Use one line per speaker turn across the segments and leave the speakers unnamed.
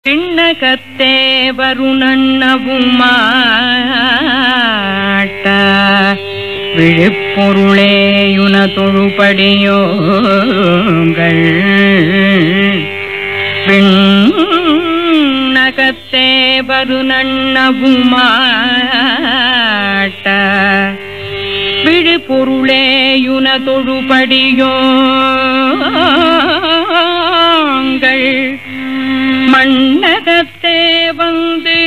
விண்ணகத்தே வருணன்னவுமாட்ட விழிப்பொருளேயுன தொழுபடியோங்கள் விண்ணகத்தே வருணன்னவுமாட்ட விழிப்பொருளேயுன தொழுபடியோங்கள் மண்ணகத்தே வந்து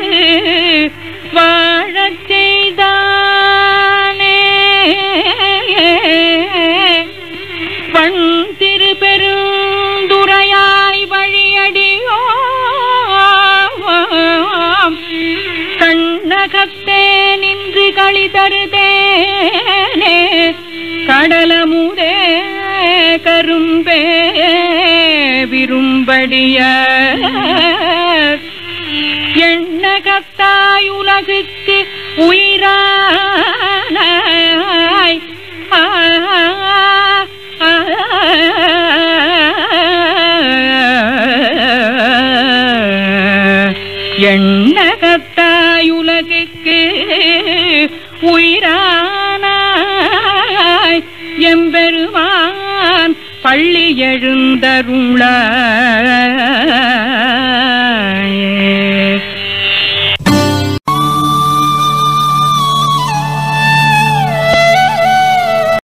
வாழச் செய்தானே பண் திருப்பெருந்துரையாய் வழியடியோ கண்ணகத்தே நின்று களி தருதேனே கடலமுதே கரும்பே விரும்படிய எண்ணகத்தாய் உலகுக்கு உயிரானாய் ஆ, ஆ, எண்ணகத்தாய் உலகுக்கு உயிரானாய் எம்பெருமான் பள்ளி எழுந்தருள